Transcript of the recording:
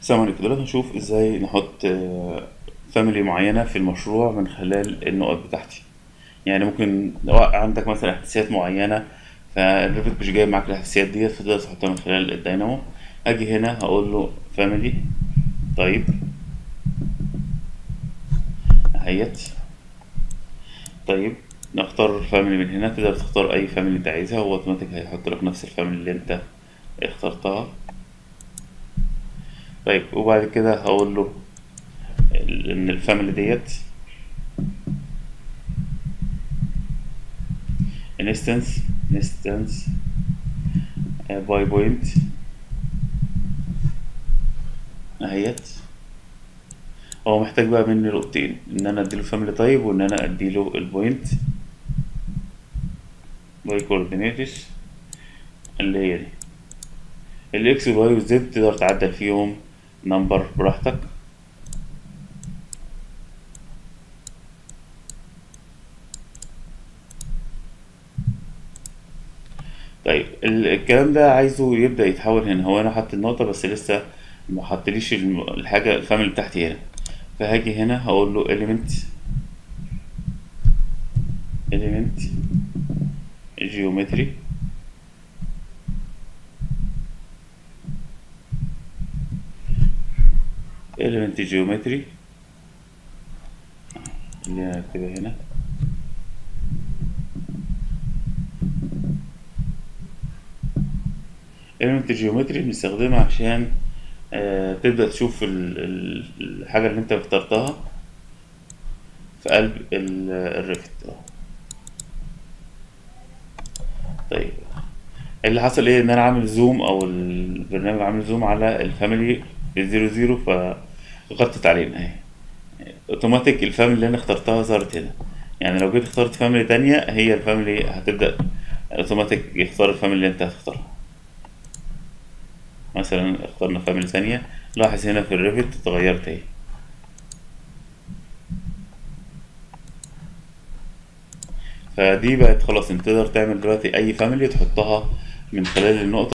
السلام عليكم دلوقتي هنشوف ازاي نحط فاميلي معينة في المشروع من خلال النقط بتاعتي يعني ممكن لو عندك مثلا احداثيات معينة فالريفت مش جايب معاك الاحداثيات ديت فتقدر تحطها من خلال الداينامو اجي هنا هقول له فاميلي طيب اهيت طيب نختار فاميلي من هنا تقدر تختار اي فاميلي انت عايزها هو اوتوماتيك هيحط لك نفس الفاميلي اللي انت اخترتها طيب وبعد كده هقول له ال- ان الفاميلي ديت انستنس انستنس باي بوينت اهيت هو محتاج بقى مني نقطتين ان انا اديله فاميلي طيب وان انا اديله البوينت باي كوردينيتس اللي هي دي الاكس والواي والزد تقدر تعدل فيهم نمبر براحتك طيب ال- الكلام ده عايزه يبدأ يتحول هنا هو انا حاطط النقطة بس لسه ما حطليش الم- الحاجة الفاميلي بتاعتي هنا فهاجي هنا هقول له element element geometry element geometry اللي انا هكتبها هنا element geometry بنستخدمها عشان آه تبدأ تشوف ال- ال- الحاجة اللي انت اخترتها في قلب ال- الريفت اه. طيب اللي حصل ايه ان انا عامل زوم او البرنامج عامل زوم على الفاميلي زيرو زيرو فغطت علينا اهي اوتوماتيك الفاميلي اللي انا اخترتها ظهرت هنا يعني لو جيت اخترت فاميلي تانية هي الفاميلي هتبدأ اوتوماتيك يختار الفاميلي اللي انت هتختارها مثلا اخترنا فاميلي ثانية لاحظ هنا في الريفت اتغيرت اهي فدي بقت خلاص انت تقدر تعمل دلوقتي اي فاميلي تحطها من خلال النقطة